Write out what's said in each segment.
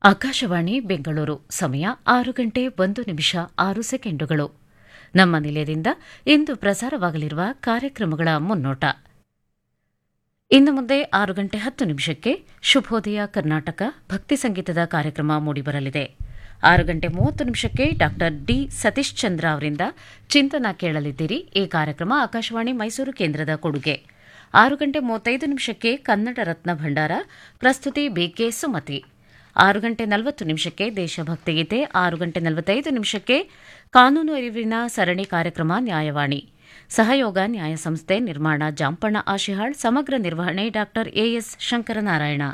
ಆಕಾಶವಾಣಿ ಬೆಂಗಳೂರು ಸಮಯ ಆರು ಗಂಟೆ ಒಂದು ನಿಮಿಷ ಆರು ಸೆಕೆಂಡುಗಳು ನಮ್ಮ ನಿಲಯದಿಂದ ಇಂದು ಪ್ರಸಾರವಾಗಲಿರುವ ಕಾರ್ಯಕ್ರಮಗಳ ಮುನ್ನೋಟ ಇನ್ನು ಮುಂದೆ ಆರು ಗಂಟೆ ಹತ್ತು ನಿಮಿಷಕ್ಕೆ ಶುಭೋದಯ ಕರ್ನಾಟಕ ಭಕ್ತಿ ಸಂಗೀತದ ಕಾರ್ಯಕ್ರಮ ಮೂಡಿಬರಲಿದೆ ಆರು ಗಂಟೆ ಮೂವತ್ತು ನಿಮಿಷಕ್ಕೆ ಡಾ ಡಿ ಸತೀಶ್ ಚಂದ್ರ ಅವರಿಂದ ಚಿಂತನ ಕೇಳಲಿದ್ದೀರಿ ಈ ಕಾರ್ಯಕ್ರಮ ಆಕಾಶವಾಣಿ ಮೈಸೂರು ಕೇಂದ್ರದ ಕೊಡುಗೆ ಆರು ಗಂಟೆ ಮೂವತ್ತೈದು ನಿಮಿಷಕ್ಕೆ ಕನ್ನಡ ರತ್ನ ಭಂಡಾರ ಪ್ರಸ್ತುತಿ ಬಿಕೆ ಸುಮತಿ ಆರು ಗಂಟೆ ನಲವತ್ತು ನಿಮಿಷಕ್ಕೆ ದೇಶಭಕ್ತಿ ಗೀತೆ ಆರು ಗಂಟೆ ನಲವತ್ತೈದು ನಿಮಿಷಕ್ಕೆ ಕಾನೂನು ಅರಿವಿನ ಸರಣಿ ಕಾರ್ಯಕ್ರಮ ನ್ಯಾಯವಾಣಿ ಸಹಯೋಗ ನ್ಯಾಯ ಸಂಸ್ಥೆ ನಿರ್ಮಾಣ ಜಾಂಪಣ್ಣ ಆಶಿಹಾಳ್ ಸಮಗ್ರ ನಿರ್ವಹಣೆ ಡಾ ಎಎಸ್ ಶಂಕರನಾರಾಯಣ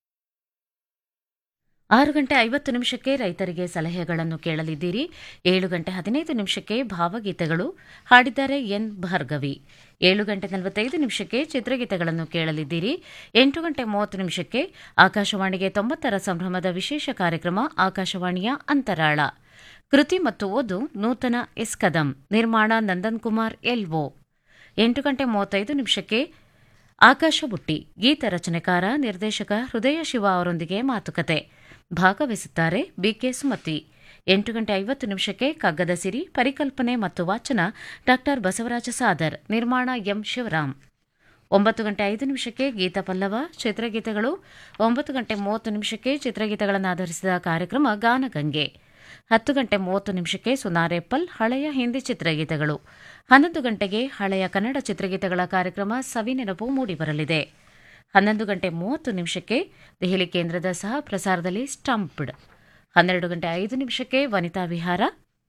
ಆರು ಗಂಟೆ ಐವತ್ತು ನಿಮಿಷಕ್ಕೆ ರೈತರಿಗೆ ಸಲಹೆಗಳನ್ನು ಕೇಳಲಿದ್ದೀರಿ ಏಳು ಗಂಟೆ ಹದಿನೈದು ನಿಮಿಷಕ್ಕೆ ಭಾವಗೀತೆಗಳು ಹಾಡಿದ್ದಾರೆ ಎನ್ ಭಾರ್ಗವಿ ಏಳು ಗಂಟೆ ನಲವತ್ತೈದು ನಿಮಿಷಕ್ಕೆ ಚಿತ್ರಗೀತೆಗಳನ್ನು ಕೇಳಲಿದ್ದೀರಿ ಎಂಟು ಗಂಟೆ ಮೂವತ್ತು ನಿಮಿಷಕ್ಕೆ ಆಕಾಶವಾಣಿಗೆ ತೊಂಬತ್ತರ ಸಂಭ್ರಮದ ವಿಶೇಷ ಕಾರ್ಯಕ್ರಮ ಆಕಾಶವಾಣಿಯ ಅಂತರಾಳ ಕೃತಿ ಮತ್ತು ಓದು ನೂತನ ಎಸ್ ಕದಂ ನಿರ್ಮಾಣ ನಂದನ್ ಕುಮಾರ್ ಎಲ್ಒ ಎಂಟು ಗಂಟೆ ಮೂವತ್ತೈದು ನಿಮಿಷಕ್ಕೆ ಆಕಾಶ ಬುಟ್ಟಿ ಗೀತ ರಚನೆಕಾರ ನಿರ್ದೇಶಕ ಹೃದಯ ಶಿವ ಅವರೊಂದಿಗೆ ಮಾತುಕತೆ ಭಾಗವಹಿಸುತ್ತಾರೆ ಬಿಕೆ ಸುಮತಿ ಎಂಟು ಗಂಟೆ ಐವತ್ತು ನಿಮಿಷಕ್ಕೆ ಕಗ್ಗದ ಸಿರಿ ಪರಿಕಲ್ಪನೆ ಮತ್ತು ವಾಚನ ಡಾ ಬಸವರಾಜ ಸಾದರ್ ನಿರ್ಮಾಣ ಎಂ ಶಿವರಾಮ್ ಒಂಬತ್ತು ಗಂಟೆ ಐದು ನಿಮಿಷಕ್ಕೆ ಗೀತ ಪಲ್ಲವ ಚಿತ್ರಗೀತೆಗಳು ಒಂಬತ್ತು ಗಂಟೆ ಮೂವತ್ತು ನಿಮಿಷಕ್ಕೆ ಚಿತ್ರಗೀತೆಗಳನ್ನು ಆಧರಿಸಿದ ಕಾರ್ಯಕ್ರಮ ಗಾನಗಂಗೆ ಹತ್ತು ಗಂಟೆ ಮೂವತ್ತು ನಿಮಿಷಕ್ಕೆ ಸುನಾರೆಪ್ಪಲ್ ಹಳೆಯ ಹಿಂದಿ ಚಿತ್ರಗೀತೆಗಳು ಹನ್ನೊಂದು ಗಂಟೆಗೆ ಹಳೆಯ ಕನ್ನಡ ಚಿತ್ರಗೀತೆಗಳ ಕಾರ್ಯಕ್ರಮ ಸವಿನೆನಪು ಮೂಡಿಬರಲಿದೆ ಹನ್ನೊಂದು ಗಂಟೆ ಮೂವತ್ತು ನಿಮಿಷಕ್ಕೆ ದೆಹಲಿ ಕೇಂದ್ರದ ಸಹ ಪ್ರಸಾರದಲ್ಲಿ ಸ್ಟಂಪ್ಡ್ ಹನ್ನೆರಡು ಗಂಟೆ ಐದು ನಿಮಿಷಕ್ಕೆ ವನಿತಾ ವಿಹಾರ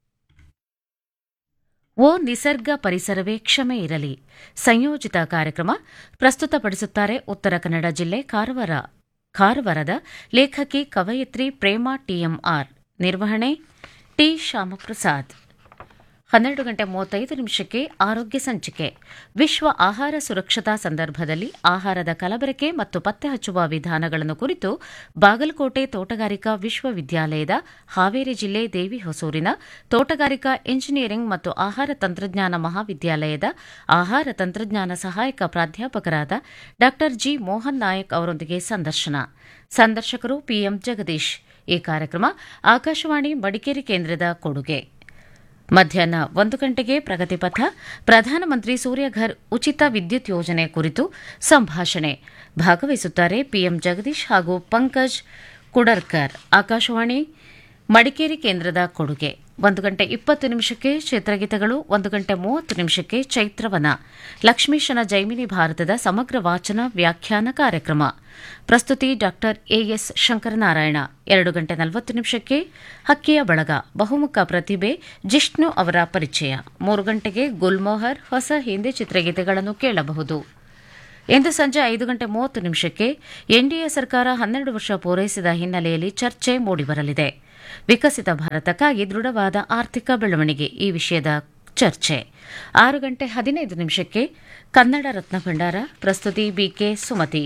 ಓ ನಿಸರ್ಗ ಪರಿಸರವೇ ಕ್ಷಮೆ ಇರಲಿ ಸಂಯೋಜಿತ ಕಾರ್ಯಕ್ರಮ ಪ್ರಸ್ತುತಪಡಿಸುತ್ತಾರೆ ಉತ್ತರ ಕನ್ನಡ ಜಿಲ್ಲೆ ಕಾರವಾರ ಕಾರವಾರದ ಲೇಖಕಿ ಕವಯತ್ರಿ ಪ್ರೇಮಾ ಟಿಎಂಆರ್ ನಿರ್ವಹಣೆ ಟಿ ಶ್ಯಾಮಪ್ರಸಾದ್ ಹನ್ನೆರಡು ಗಂಟೆ ಮೂವತ್ತೈದು ನಿಮಿಷಕ್ಕೆ ಆರೋಗ್ಯ ಸಂಚಿಕೆ ವಿಶ್ವ ಆಹಾರ ಸುರಕ್ಷತಾ ಸಂದರ್ಭದಲ್ಲಿ ಆಹಾರದ ಕಲಬೆರಕೆ ಮತ್ತು ಪತ್ತೆ ಹಚ್ಚುವ ವಿಧಾನಗಳನ್ನು ಕುರಿತು ಬಾಗಲಕೋಟೆ ತೋಟಗಾರಿಕಾ ವಿಶ್ವವಿದ್ಯಾಲಯದ ಹಾವೇರಿ ಜಿಲ್ಲೆ ದೇವಿಹೊಸೂರಿನ ತೋಟಗಾರಿಕಾ ಇಂಜಿನಿಯರಿಂಗ್ ಮತ್ತು ಆಹಾರ ತಂತ್ರಜ್ಞಾನ ಮಹಾವಿದ್ಯಾಲಯದ ಆಹಾರ ತಂತ್ರಜ್ಞಾನ ಸಹಾಯಕ ಪ್ರಾಧ್ಯಾಪಕರಾದ ಡಾ ಜಿ ಮೋಹನ್ ನಾಯಕ್ ಅವರೊಂದಿಗೆ ಸಂದರ್ಶನ ಸಂದರ್ಶಕರು ಪಿಎಂ ಜಗದೀಶ್ ಈ ಕಾರ್ಯಕ್ರಮ ಆಕಾಶವಾಣಿ ಮಡಿಕೇರಿ ಕೇಂದ್ರದ ಕೊಡುಗೆ ಮಧ್ಯಾಹ್ನ ಒಂದು ಗಂಟೆಗೆ ಪ್ರಗತಿಪಥ ಪ್ರಧಾನಮಂತ್ರಿ ಸೂರ್ಯಘರ್ ಉಚಿತ ವಿದ್ಯುತ್ ಯೋಜನೆ ಕುರಿತು ಸಂಭಾಷಣೆ ಭಾಗವಹಿಸುತ್ತಾರೆ ಪಿಎಂ ಜಗದೀಶ್ ಹಾಗೂ ಪಂಕಜ್ ಕುಡರ್ಕರ್ ಆಕಾಶವಾಣಿ ಮಡಿಕೇರಿ ಕೇಂದ್ರದ ಕೊಡುಗೆ ಒಂದು ಗಂಟೆ ಇಪ್ಪತ್ತು ನಿಮಿಷಕ್ಕೆ ಚಿತ್ರಗೀತೆಗಳು ಒಂದು ಗಂಟೆ ಮೂವತ್ತು ನಿಮಿಷಕ್ಕೆ ಚೈತ್ರವನ ಲಕ್ಷ್ಮೀಶನ ಜೈಮಿನಿ ಭಾರತದ ಸಮಗ್ರ ವಾಚನ ವ್ಯಾಖ್ಯಾನ ಕಾರ್ಯಕ್ರಮ ಪ್ರಸ್ತುತಿ ಡಾ ಎಎಸ್ ಶಂಕರನಾರಾಯಣ ಎರಡು ಗಂಟೆ ನಲವತ್ತು ನಿಮಿಷಕ್ಕೆ ಹಕ್ಕಿಯ ಬಳಗ ಬಹುಮುಖ ಪ್ರತಿಭೆ ಜಿಷ್ಣು ಅವರ ಪರಿಚಯ ಮೂರು ಗಂಟೆಗೆ ಗುಲ್ಮೋಹರ್ ಹೊಸ ಹಿಂದಿ ಚಿತ್ರಗೀತೆಗಳನ್ನು ಕೇಳಬಹುದು ಇಂದು ಸಂಜೆ ಐದು ಗಂಟೆ ಮೂವತ್ತು ನಿಮಿಷಕ್ಕೆ ಎನ್ಡಿಎ ಸರ್ಕಾರ ಹನ್ನೆರಡು ವರ್ಷ ಪೂರೈಸಿದ ಹಿನ್ನೆಲೆಯಲ್ಲಿ ಚರ್ಚೆ ಮೂಡಿಬರಲಿದೆ ವಿಕಸಿತ ಭಾರತಕ್ಕಾಗಿ ದೃಢವಾದ ಆರ್ಥಿಕ ಬೆಳವಣಿಗೆ ಈ ವಿಷಯದ ಚರ್ಚೆ ಆರು ಗಂಟೆ ಹದಿನೈದು ನಿಮಿಷಕ್ಕೆ ಕನ್ನಡ ರತ್ನ ಭಂಡಾರ ಪ್ರಸ್ತುತಿ ಬಿಕೆ ಸುಮತಿ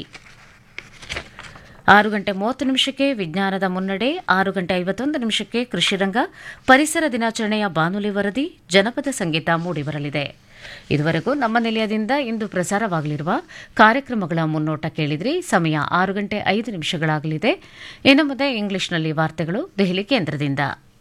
ಆರು ಗಂಟೆ ಮೂವತ್ತು ನಿಮಿಷಕ್ಕೆ ವಿಜ್ಞಾನದ ಮುನ್ನಡೆ ಆರು ಗಂಟೆ ಐವತ್ತೊಂದು ನಿಮಿಷಕ್ಕೆ ಕೃಷಿರಂಗ ಪರಿಸರ ದಿನಾಚರಣೆಯ ಬಾನುಲಿ ವರದಿ ಜನಪದ ಸಂಗೀತ ಮೂಡಿಬರಲಿದೆ ಇದುವರೆಗೂ ನಮ್ಮ ನಿಲಯದಿಂದ ಇಂದು ಪ್ರಸಾರವಾಗಲಿರುವ ಕಾರ್ಯಕ್ರಮಗಳ ಮುನ್ನೋಟ ಕೇಳಿದ್ರಿ ಸಮಯ ಆರು ಗಂಟೆ ಐದು ನಿಮಿಷಗಳಾಗಲಿದೆ ಇನ್ನು ಮುಂದೆ ಇಂಗ್ಲಿಷ್ನಲ್ಲಿ ವಾರ್ತೆಗಳು ದೆಹಲಿ ಕೇಂದ್ರದಿಂದ